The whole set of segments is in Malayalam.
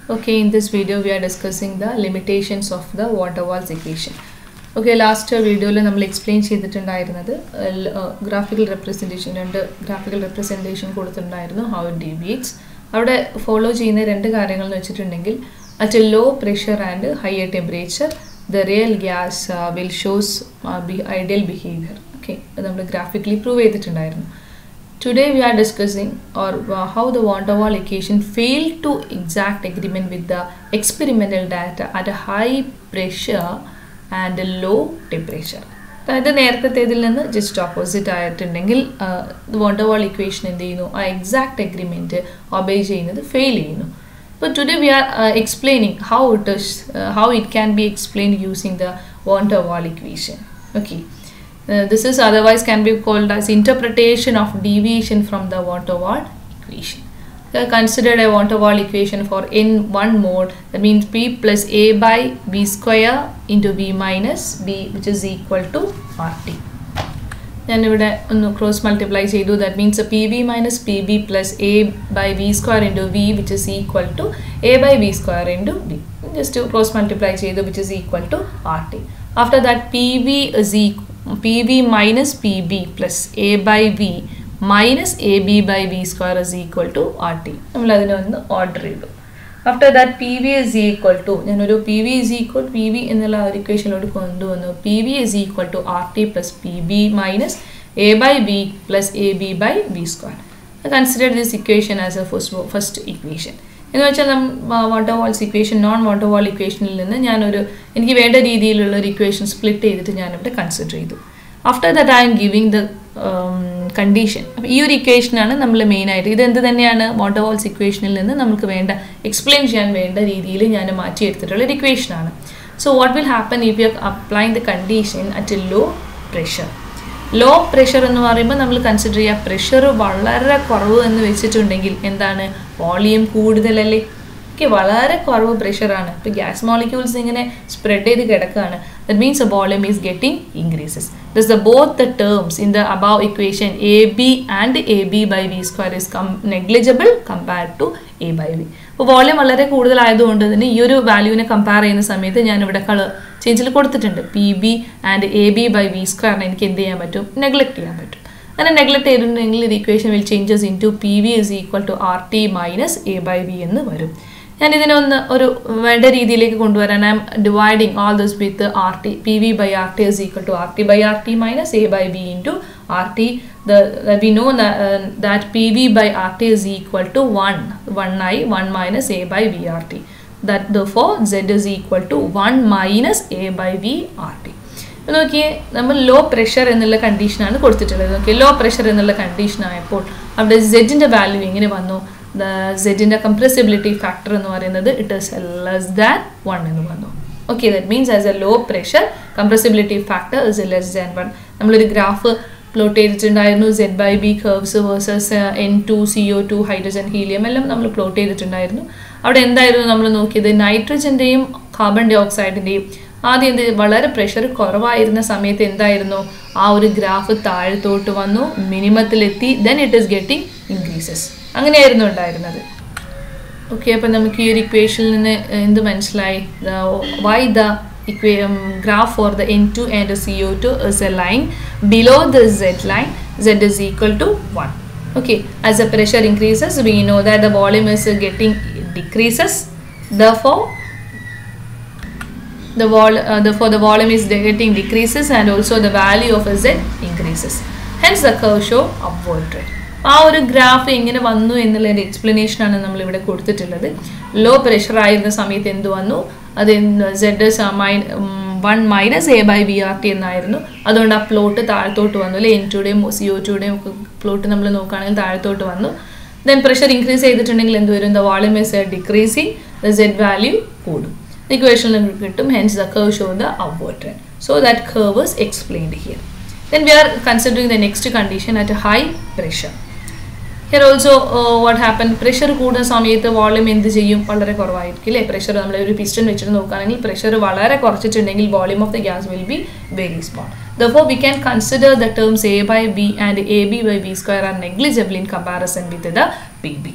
Okay, in this video we are discussing the limitations of the van der Waals equation. Okay last വീഡിയോയിൽ നമ്മൾ എക്സ്പ്ലെയിൻ ചെയ്തിട്ടുണ്ടായിരുന്നത് ഗ്രാഫിക്കൽ റെപ്രസെൻറ്റേഷൻ രണ്ട് ഗ്രാഫിക്കൽ റെപ്രസെൻറ്റേഷൻ കൊടുത്തിട്ടുണ്ടായിരുന്നു ഹൗ ഇറ്റ് ഡീവിയേറ്റ്സ് അവിടെ ഫോളോ ചെയ്യുന്ന രണ്ട് കാര്യങ്ങൾ എന്ന് വെച്ചിട്ടുണ്ടെങ്കിൽ at a low pressure and higher temperature the real gas will shows ideal behaviour okay അത് നമ്മൾ ഗ്രാഫിക്കലി പ്രൂവ് ചെയ്തിട്ടുണ്ടായിരുന്നു Today we are discussing or uh, how the van der Waal equation failed to exact agreement with the experimental data at a high pressure and a low temperature. അതായത് നേരത്തേതിൽ നിന്ന് ജസ്റ്റ് ഓപ്പോസിറ്റ് ആയിട്ടുണ്ടെങ്കിൽ വോണ്ടർ വാൾ ഇക്വേഷൻ എന്ത് ചെയ്യുന്നു ആ എക്സാക്ട് എഗ്രിമെൻറ്റ് ഒബേ ചെയ്യുന്നത് ഫെയിൽ ചെയ്യുന്നു അപ്പോൾ today we are explaining how it is how it can be explain using the van der Waals equation okay Uh, this is otherwise can be called as interpretation of deviation from the van der Waal equation. Uh, considered a van der Waal equation for in one mode that means p plus a by b square into b minus b which is equal to rt. ഞാനിവിടെ ഒന്ന് ക്രോസ് മൾട്ടിപ്ലൈ ചെയ്തു that means P V minus P B plus A by V square into V which is equal to A by V square into B just cross multiply ചെയ്തു which is equal to R T after that P V is equal P V minus P B plus A by V minus A B by V square is equal to R T നമ്മൾ അതിനെ ഒന്ന് ഓർഡർ ചെയ്തു after that P V is equal to ഞാനൊരു P V is equal P V എന്നുള്ള ഒരു ഇക്വേഷനിലോട്ട് കൊണ്ടുവന്നു P V is equal to R T plus P B minus A by B plus A B by B square consider this equation as a first first equation എന്ന് വെച്ചാൽ van der Waals equation non van der Waals ഇക്വേഷനിൽ നിന്ന് ഞാനൊരു എനിക്ക് വേണ്ട രീതിയിലുള്ള ഒരു ഇക്വേഷൻ സ്പ്ലിറ്റ് ചെയ്തിട്ട് ഞാനിവിടെ കൺസിഡർ ചെയ്തു after that I'm giving the condition അപ്പോൾ ഈ ഒരു ഇക്വേഷനാണ് നമ്മൾ മെയിനായിട്ട് ഇത് എന്ത് തന്നെയാണ് വാട്ടർ വാൾസ് ഇക്വേഷനിൽ നിന്ന് നമുക്ക് വേണ്ട എക്സ്പ്ലെയിൻ ചെയ്യാൻ വേണ്ട രീതിയിൽ ഞാൻ മാറ്റിയെടുത്തിട്ടുള്ള ഒരു ഇക്വേഷനാണ് so what will happen if you applying the condition at a low pressure low pressure എന്ന് പറയുമ്പോൾ നമ്മൾ കൺസിഡർ ചെയ്യുക പ്രഷർ വളരെ കുറവ് എന്ന് വെച്ചിട്ടുണ്ടെങ്കിൽ എന്താണ് വോളിയം കൂടുതലല്ലേ ഓക്കെ വളരെ കുറവ് പ്രഷറാണ് ഇപ്പോൾ ഗ്യാസ് മോളിക്യൂൾസ് ഇങ്ങനെ സ്പ്രെഡ് ചെയ്ത് കിടക്കുകയാണ് that means a volume is getting increases this the both the terms in the above equation A B and A B by V square is come negligible compared to A by V അപ്പോൾ വോളിയം വളരെ കൂടുതലായതുകൊണ്ട് തന്നെ ഈ ഒരു വാല്യൂവിനെ കമ്പയർ ചെയ്യുന്ന സമയത്ത് ഞാൻ ഇവിടെ കളർ ചേഞ്ചിൽ കൊടുത്തിട്ടുണ്ട് P B and A B by V സ്ക്വയറിനെ എനിക്ക് എന്ത് ചെയ്യാൻ പറ്റും നെഗ്ലക്ട് ചെയ്യാൻ പറ്റും അങ്ങനെ നെഗ്ലക്ട് ചെയ്തിട്ടുണ്ടെങ്കിൽ ഇത് equation will changes into P V is equal to R T minus A by V എന്ന് വരും ഞാൻ ഇതിനെ ഒന്ന് ഒരു വേണ്ട രീതിയിലേക്ക് കൊണ്ടുവരാൻ I'm dividing all this with R T P V by R T is equal to R T by R T minus A by B into R T V know that P V by R T is equal to one one ആയി one minus A by V R T that the for Z is equal to one minus A by V R T നോക്കിയേ നമ്മൾ ലോ പ്രഷർ എന്നുള്ള കണ്ടീഷനാണ് കൊടുത്തിട്ടുള്ളത് നോക്കിയേ ലോ പ്രഷർ എന്നുള്ള കണ്ടീഷൻ ആയപ്പോൾ അവിടെ സെഡിൻ്റെ വാല്യൂ എങ്ങനെ വന്നു ദ സെഡിൻ്റെ കംപ്രസിബിലിറ്റി ഫാക്ടർ എന്ന് പറയുന്നത് it is less than one എന്ന് വന്നു okay that means as a low pressure compressibility factor is a less than one നമ്മളൊരു ഗ്രാഫ് പ്ലോട്ട് ചെയ്തിട്ടുണ്ടായിരുന്നു Z by B curves versus N two C O two hydrogen helium എല്ലാം നമ്മൾ പ്ലോട്ട് ചെയ്തിട്ടുണ്ടായിരുന്നു അവിടെ എന്തായിരുന്നു നമ്മൾ നോക്കിയത് നൈട്രജൻ്റെയും കാർബൺ ഡൈ ഓക്സൈഡിൻ്റെയും ആദ്യം എന്ത് വളരെ പ്രഷർ കുറവായിരുന്ന സമയത്ത് എന്തായിരുന്നു ആ ഒരു ഗ്രാഫ് താഴത്തോട്ട് വന്നു മിനിമത്തിലെത്തി then it is getting increases അങ്ങനെയായിരുന്നു ഉണ്ടായിരുന്നത് ഓക്കെ അപ്പം നമുക്ക് ഈ ഒരു ഇക്വേഷനിൽ നിന്ന് എന്ത് മനസ്സിലായി why the equation graph for the N2 and the CO2 is a line below the Z line Z is equal to 1 okay as the pressure increases we know that the volume is getting decreases therefore the vol uh, therefore the volume is getting decreases and also the value of Z increases hence the curve show upward trend ആ ഒരു ഗ്രാഫ് എങ്ങനെ വന്നു എന്നുള്ളതിൻ്റെ എക്സ്പ്ലനേഷനാണ് നമ്മൾ ഇവിടെ കൊടുത്തിട്ടുള്ളത് ലോ പ്രഷർ ആയിരുന്ന സമയത്ത് എന്ത് വന്നു അത് Z my one minus A by V R T എന്നായിരുന്നു അതുകൊണ്ട് ആ പ്ലോട്ട് താഴത്തോട്ട് വന്നു അല്ലെ എൻ ടുടെയും സി ഒ ടുടെയും ഒക്കെ പ്ലോട്ട് നമ്മൾ നോക്കുകയാണെങ്കിൽ താഴത്തോട്ട് വന്നു ദെൻ പ്രഷർ ഇൻക്രീസ് ചെയ്തിട്ടുണ്ടെങ്കിൽ എന്ത് വരും the volume is decreasing the Z value കൂടും ഇക്വേഷനിൽ കിട്ടും hence the curve show the upward trend so that curve is explained here then we are considering the next condition at high pressure here also what happen pressure കൂടുന്ന സമയത്ത് വോളിയം എന്ത് ചെയ്യും വളരെ കുറവായിരിക്കും അല്ലേ പ്രഷർ നമ്മൾ ഒരു പിസ്റ്റൺ വെച്ചിട്ട് നോക്കുകയാണെങ്കിൽ പ്രഷർ വളരെ കുറച്ചിട്ടുണ്ടെങ്കിൽ volume of the gas will be very small Therefore, we can consider the terms A by B and AB by B square are negligible in comparison with the PB.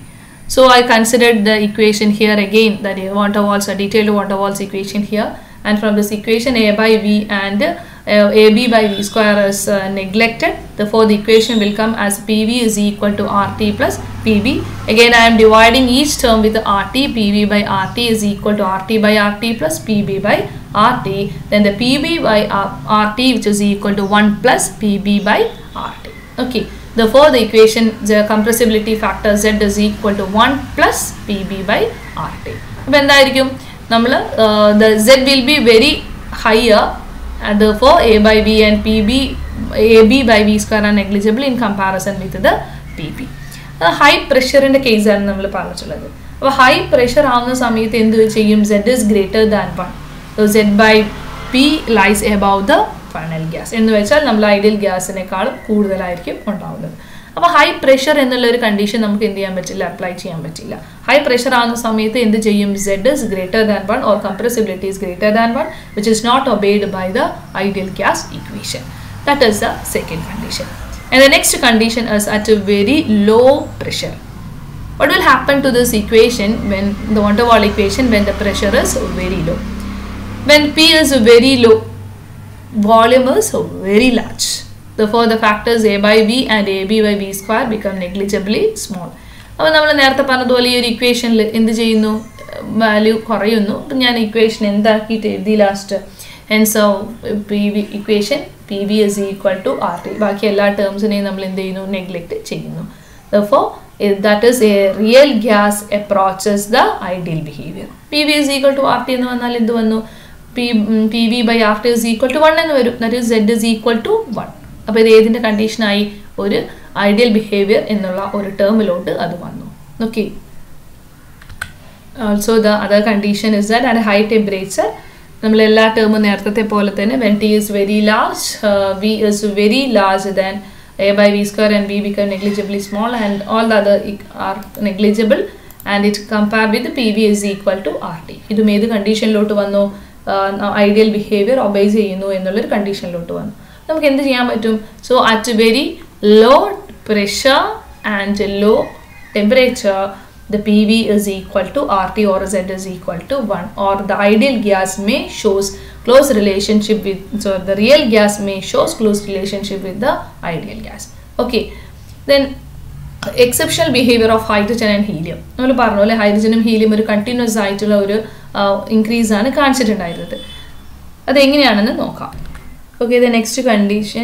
So I considered the equation here again, that is van der Waals, a detailed van der Waals equation here. And from this equation, A by V and uh, AB by V square is uh, neglected. Therefore, the equation will come as PV is equal to RT plus PV. Again, I am dividing each term with RT. PV by RT is equal to RT by RT plus PB by RT. Then the PB by R- RT which is equal to 1 plus PB by RT. Okay. Therefore, the equation, the compressibility factor Z is equal to 1 plus PB by RT. അപ്പോൾ എന്തായിരിക്കും നമ്മൾ the Z will be very higher therefore A by V and PB AB by V square are negligible in comparison with the PB. High പ്രഷറിൻ്റെ കേസാണ് നമ്മൾ പറഞ്ഞിട്ടുള്ളത് അപ്പോൾ ഹൈ പ്രഷർ ആവുന്ന സമയത്ത് എന്ത് ചെയ്യും Z is greater than one Z by P lies above the funnel gas എന്ന് വെച്ചാൽ നമ്മൾ ഐഡിയൽ ഗ്യാസിനേക്കാളും കൂടുതലായിരിക്കും ഉണ്ടാവുന്നത് അപ്പോൾ ഹൈ പ്രഷർ എന്നുള്ള ഒരു കണ്ടീഷൻ നമുക്ക് എന്ത് ചെയ്യാൻ പറ്റില്ല അപ്ലൈ ചെയ്യാൻ പറ്റില്ല ഹൈ പ്രഷർ ആവുന്ന സമയത്ത് എന്ത് ചെയ്യും Z is greater than one or compressibility is greater than one which is not obeyed by the ideal gas equation that is the second condition and the next condition is at a very low pressure What will happen to this equation when the van der Waal equation when the pressure is very low? When P is very low, volume is very large. Therefore, the factors A by V and AB by V square become negligibly small. അപ്പോൾ നമ്മൾ നേരത്തെ പറഞ്ഞതുപോലെ ഈ ഒരു ഇക്വേഷനിൽ എന്ത് ചെയ്യുന്നു വാല്യൂ കുറയുന്നു അപ്പം ഞാൻ ഇക്വേഷൻ എന്താക്കിയിട്ട് എഴുതി last hence P V equation P V is equal to R T ബാക്കി എല്ലാ ടേംസിനെയും നമ്മൾ എന്ത് ചെയ്യുന്നു നെഗ്ലക്റ്റ് ചെയ്യുന്നു ദോ that is a real gas approaches the ideal behavior. PV is equal to RT എന്ന് വന്നാൽ എന്ത് വന്നു P P V by R T is equal to one എന്ന് വരും that is Z is equal to one അപ്പോൾ ഇത് ഏതിൻ്റെ കണ്ടീഷനായി ഒരു ഐഡിയൽ ബിഹേവിയർ എന്നുള്ള ഒരു ടേമിലോട്ട് അത് വന്നു okay also the other condition is that and high temperature നമ്മൾ എല്ലാ ടേമും നേരത്തെ പോലെ തന്നെ when T is very large V is very large than a by v square and v become negligibly small and all the other are negligible and it compared with pv is equal to rt ഇതും ഏത് കണ്ടീഷനിലോട്ട് വന്നു ഐഡിയൽ ബിഹേവിയർ ഒബൈസ് ചെയ്യുന്നു എന്നുള്ളൊരു കണ്ടീഷനിലോട്ട് വന്നു നമുക്ക് എന്ത് ചെയ്യാൻ പറ്റും so at very low pressure and low temperature the PV is equal to RT or Z is equal to 1 or the ideal gas may shows close relationship with so the real gas may shows close relationship with the ideal gas okay then exceptional behaviour of hydrogen and helium നമ്മൾ പറഞ്ഞ പോലെ ഹൈഡ്രജനും ഹീലിയം ഒരു കണ്ടിന്യൂസ് ആയിട്ടുള്ള ഒരു ഇൻക്രീസ് ആണ് കാണിച്ചിട്ടുണ്ടായിരുന്നത് അതെങ്ങനെയാണെന്ന് നോക്കാം okay the next condition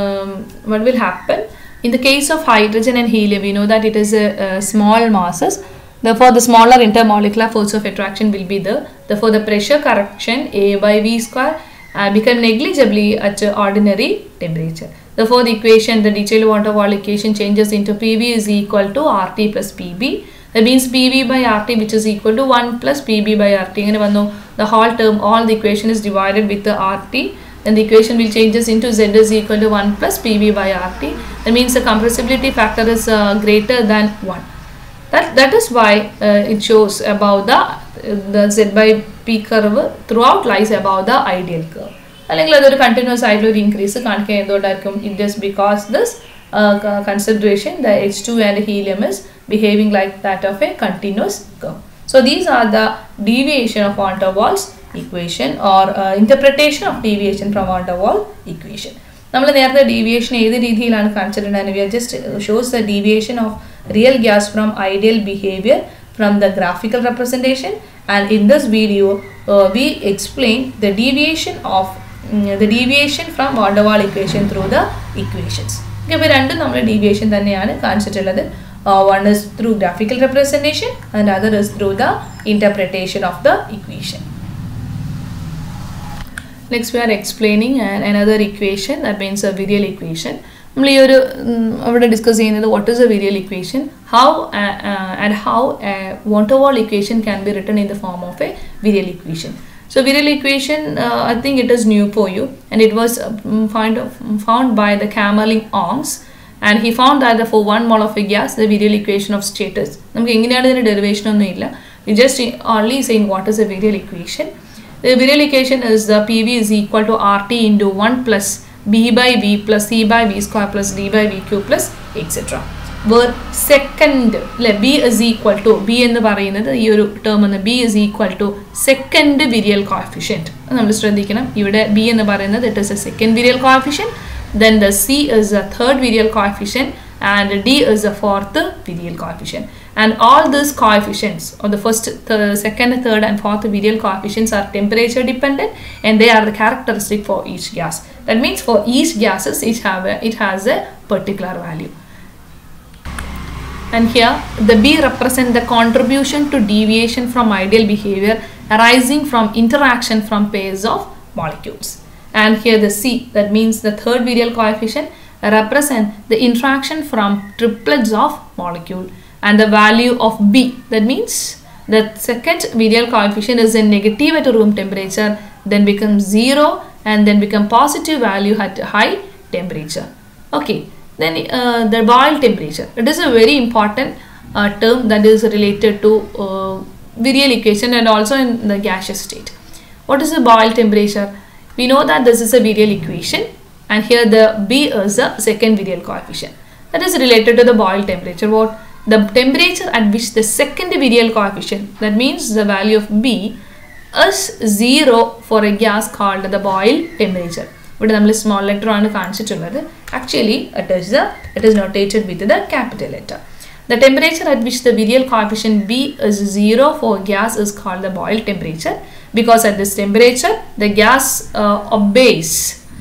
what will happen In the case of hydrogen and helium, we know that it is a, a small masses. Therefore, the smaller intermolecular force of attraction will be there. Therefore, the pressure correction A by V square uh, become negligibly at uh, ordinary temperature. Therefore, the equation, the detailed van der Waal equation changes into PV is equal to RT plus PB. That means PV by RT which is equal to 1 plus PB by RT. And when the whole term, all the equation is divided with the RT then the equation will changes into z is equal to 1 plus pv by rt that means the compressibility factor is uh, greater than 1 that that is why uh, it shows above the uh, the z by p curve throughout lies above the ideal curve അല്ലെങ്കിൽ അതൊരു കണ്ടിന്യൂസ് ആയിട്ടുള്ള ഒരു ഇൻക്രീസ് കാണിക്കാൻ എന്തുകൊണ്ടായിരിക്കും it just because this consideration the H two and helium is behaving like that of a continuous curve So these are the deviation of van der Waals equation or uh, interpretation of deviation from van der Waal equation. നമ്മൾ നേരത്തെ ഡീവിയേഷൻ ഏത് രീതിയിലാണ് കാണിച്ചിട്ടുണ്ടായിരുന്നത് we are just shows the deviation of real gas from ideal behaviour from the graphical representation and in this video we explain the deviation of the deviation from van der Waals equation through the equations okay അപ്പോൾ രണ്ടും നമ്മൾ ഡീവിയേഷൻ തന്നെയാണ് കാണിച്ചിട്ടുള്ളത് Uh, one is through graphical representation and other is through the interpretation of the equation. Next we are explaining an, another equation that means a virial equation. നമ്മൾ ഈ ഒരു അവിടെ ഡിസ്കസ് ചെയ്യുന്നത് what is a virial equation how and how van der Waals equation can be written in the form of a virial equation So virial equation, uh, I think it is new for you, and it was uh, found found by the Kamerling Ongs, and he found that for one mole of a gas, the virial equation of status. നമുക്ക് എങ്ങനെയാണ് ഇതിന്റെ ഡെറിവേഷൻ ഒന്നും ഇല്ല we just only saying what is a virial equation. The virial equation is the PV is equal to RT into 1 plus B by V plus C by V square plus D by VQ plus etc. Where second അല്ലെ B is equal to B എന്ന് പറയുന്നത് ഈ ഒരു ടേം എന്ന് B is equal to second virial coefficient നമ്മൾ ശ്രദ്ധിക്കണം ഇവിടെ ബി എന്ന് പറയുന്നത് it is a second virial coefficient then the C is a third virial coefficient and D is a fourth virial coefficient. And all these coefficients or the first, th second, third and fourth virial coefficients are temperature dependent and they are the characteristic for each gas. That means for each gases it, have a, it has a particular value. And here the B represent the contribution to deviation from ideal behavior arising from interaction from pairs of molecules and here the C that means the third virial coefficient represent the interaction from triplets of molecule and the value of B that means the second virial coefficient is a negative at room temperature then becomes 0 and then become positive value at high temperature okay then uh, the boil temperature it is a very important uh, term that is related to uh, virial equation and also in the gaseous state what is the boil temperature we know that this is a virial equation and here the B is the second virial coefficient. That is related to the boil temperature. What? The temperature at which the second virial coefficient, that means the value of B is 0 for a gas called the boil temperature. ഇവിടെ നമ്മൾ സ്മോൾ ലെറ്റർ ആണ് കാണിച്ചിട്ടുള്ളത് actually it is it is notated with the capital letter The temperature at which the virial coefficient B is 0 for gas is called the boil temperature because at this temperature the gas uh, obeys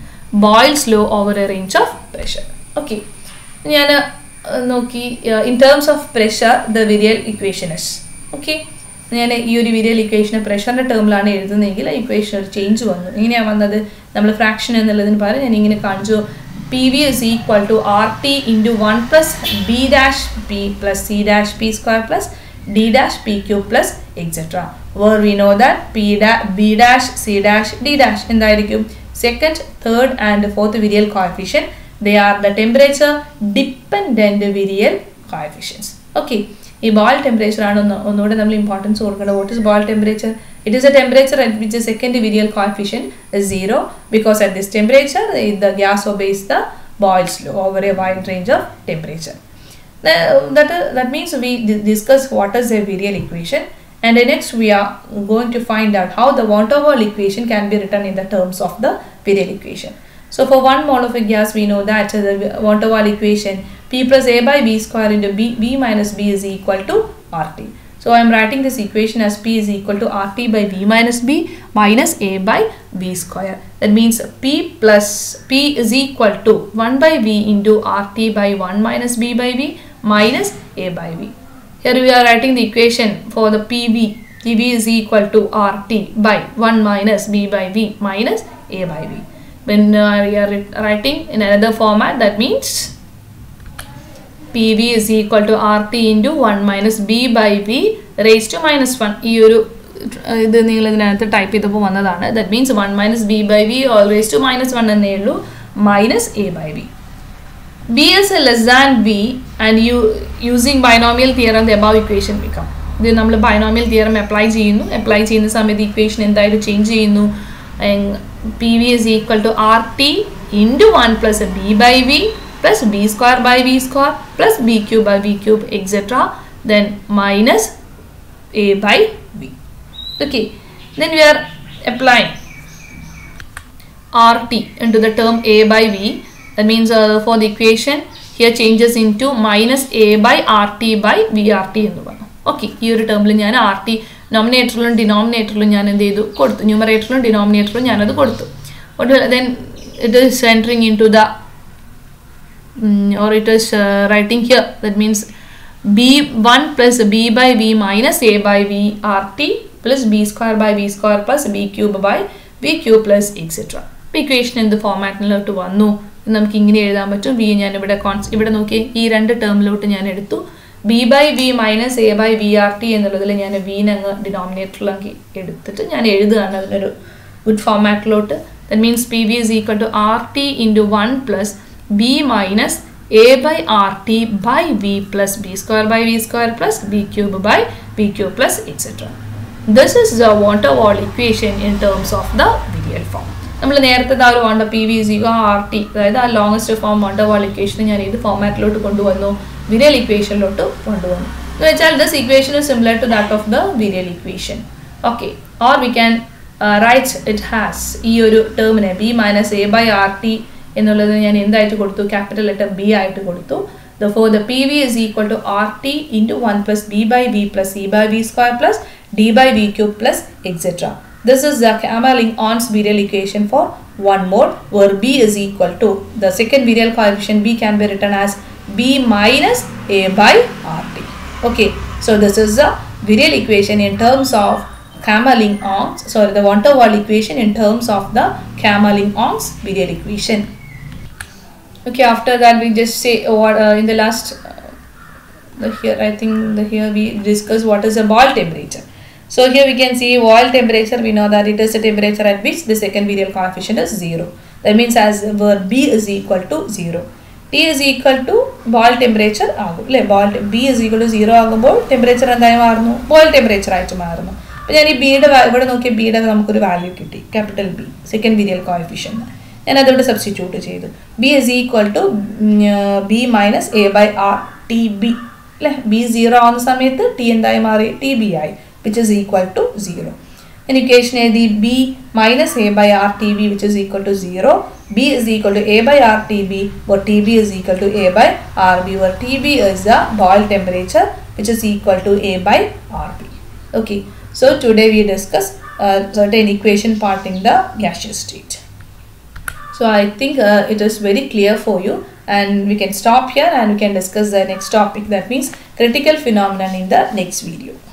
boils low over a range of pressure. Okay. ഞാൻ നോക്കി in terms of pressure the virial equation as okay ഞാൻ ഈ ഒരു വിരിയൽ ഇക്വേഷന് പ്രഷറിൻ്റെ ടേമിലാണ് എഴുതുന്നതെങ്കിൽ ആ ഇക്വേഷൻ ഒരു ചേഞ്ച് വന്നു ഇങ്ങനെയാണ് വന്നത് നമ്മൾ ഫ്രാക്ഷൻ എന്നുള്ളതിന് പകരം ഞാൻ ഇങ്ങനെ കാണിച്ചു P V is equal to R T into one plus B dash P plus C dash P square plus D dash P cube plus etcetera where we know that P the B dash C dash D dash എന്തായിരിക്കും second third and fourth virial coefficient they are the temperature dependent virial coefficients okay ഈ ബോയിൽ ടെമ്പറേച്ചർ ആണ് ഒന്ന് ഒന്നുകൂടെ നമ്മൾ ഇമ്പോർട്ടൻസ് കൊടുക്കേണ്ടത് what is Boyle temperature it is a temperature at which the second virial coefficient is zero because at this temperature the gas obeys the Boyle's law over a wide range of temperature. The, that, that means we discuss what is a virial equation and next we are going to find out how the van der Waals equation can be written in the terms of the virial equation. So for one mole of a gas we know that the van der Waals equation P plus A by B square into B, B minus B is equal to RT. So I am writing this equation as P is equal to RT by V minus B minus A by V square. That means P plus P is equal to 1 by V into RT by 1 minus B by V minus A by V. Here we are writing the equation for the PV. PV is equal to RT by 1 minus B by V minus A by V. When uh, we are writing in another format that means P V is equal to R T into one minus B by V raise to minus one ഈ ഒരു ഇത് നിങ്ങൾ ഇതിനകത്ത് ടൈപ്പ് ചെയ്തപ്പോൾ വന്നതാണ് that means one minus B by V always to minus one എന്നേ ഉള്ളൂ minus A by V B as A less than B and you using binomial theorem the above equation വിൽക്കാം ഇത് നമ്മൾ ബൈനോമിയൽ തിയറം അപ്ലൈ ചെയ്യുന്നു അപ്ലൈ ചെയ്യുന്ന സമയത്ത് ഇക്വേഷൻ എന്തായാലും ചേഞ്ച് ചെയ്യുന്നു P V is equal to R T into one plus B by V plus b square by v square plus b cube by v cube etc then minus a by v okay then we are applying rt into the term a by v that means uh, for the equation here changes into minus a by rt by vrt എന്ന് പറഞ്ഞു ഓക്കെ ഈ ഒരു ടേമിൽ ഞാൻ ആർ ടി നോമിനേറ്ററിലും ഡിനോമിനേറ്ററിലും ഞാൻ എന്ത് ചെയ്തു കൊടുത്തു ന്യൂമറേറ്ററിലും ഡിനോമിനേറ്ററിലും ഞാനത് കൊടുത്തു then it is entering into the Mm, or it is uh, writing here that means b1 plus b by v minus a by v rt plus b square by v square plus b cube by v cube plus etc equation എന്ത് ഫോമാറ്റിലോട്ട് വന്നു നമുക്ക് ഇങ്ങനെ എഴുതാൻ പറ്റും വി ഞാൻ ഇവിടെ കോൺസ് ഇവിടെ നോക്കി ഈ രണ്ട് ടേമിലോട്ട് ഞാൻ എടുത്തു B by V minus A by V R T എന്നുള്ളതിൽ ഞാൻ വീന് അങ്ങ് ഡിനോമിനേറ്ററിലാക്കി എടുത്തിട്ട് ഞാൻ എഴുതുകയാണ് അതിനൊരു ഗുഡ് ഫോമാറ്റിലോട്ട് that means P V is equal to R T into one plus b minus a by rt by v plus b square by v square plus b cube by b cube plus etc. This is the van der Waals equation in terms of the virial form. നമ്മൾ നേരത്തെ ആ ഒരു van der P V is equal R T അതായത് ആ longest form van der Waals equation ഞാൻ ഏത് ഫോമാറ്റിലോട്ട് കൊണ്ടുവന്നു വിരിയൽ ഇക്വേഷനിലോട്ട് കൊണ്ടുവന്നു എന്ന് വെച്ചാൽ this equation is similar to that of the virial equation okay or we can write it has ഈ ഒരു ടേമിനെ B minus A by R T എന്നുള്ളത് ഞാൻ എന്തായിട്ട് കൊടുത്തു ക്യാപിറ്റൽ ലെറ്റർ ബി ആയിട്ട് കൊടുത്തു Therefore, the PV is equal to RT into 1 plus B by V plus C by V square plus D by V cube plus etc. This is the Camerling-Ons virial equation for one mode where B is equal to the second virial coefficient B can be written as B minus A by RT. Okay, so this is the virial equation in terms of Camerling-Ons, sorry, the van der Waal equation in terms of the Camerling-Ons virial equation. okay after that we just say what uh, in the last uh, the here i think the here we discuss what is a boil temperature so here we can see boil temperature we know that it is a temperature at which the second virial coefficient is 0 that means as where b is equal to 0 t is equal to boil temperature ആകും അല്ലേ Boyle B is equal to zero ആകുമ്പോൾ ടെമ്പറേച്ചർ എന്തായി മാറുന്നു ബോയിൽ ടെമ്പറേച്ചർ ആയിട്ട് മാറുന്നു അപ്പോൾ ഞാൻ ഈ ബിയുടെ ഇവിടെ നോക്കിയ ബിയുടെ നമുക്കൊരു വാല്യൂ കിട്ടി capital B second virial coefficient ഞാൻ അതിവിടെ സബ്സ്റ്റിറ്റ്യൂട്ട് ചെയ്തു B is equal to B minus A by R T B അല്ലേ ബി സീറോ ആവുന്ന സമയത്ത് ടി എന്തായി മാറി ടി ബി ആയി which is equal to zero ഞാൻ ഇക്വേഷൻ എഴുതി B minus A by R T B which is equal to zero B is equal to A by R T B or T B is equal to A by R B or T B is the Boyle temperature which is equal to A by R B okay so today we discuss uh, certain equation part in the gaseous state so i think uh, it is very clear for you and we can stop here and we can discuss the next topic that means critical phenomenon in the next video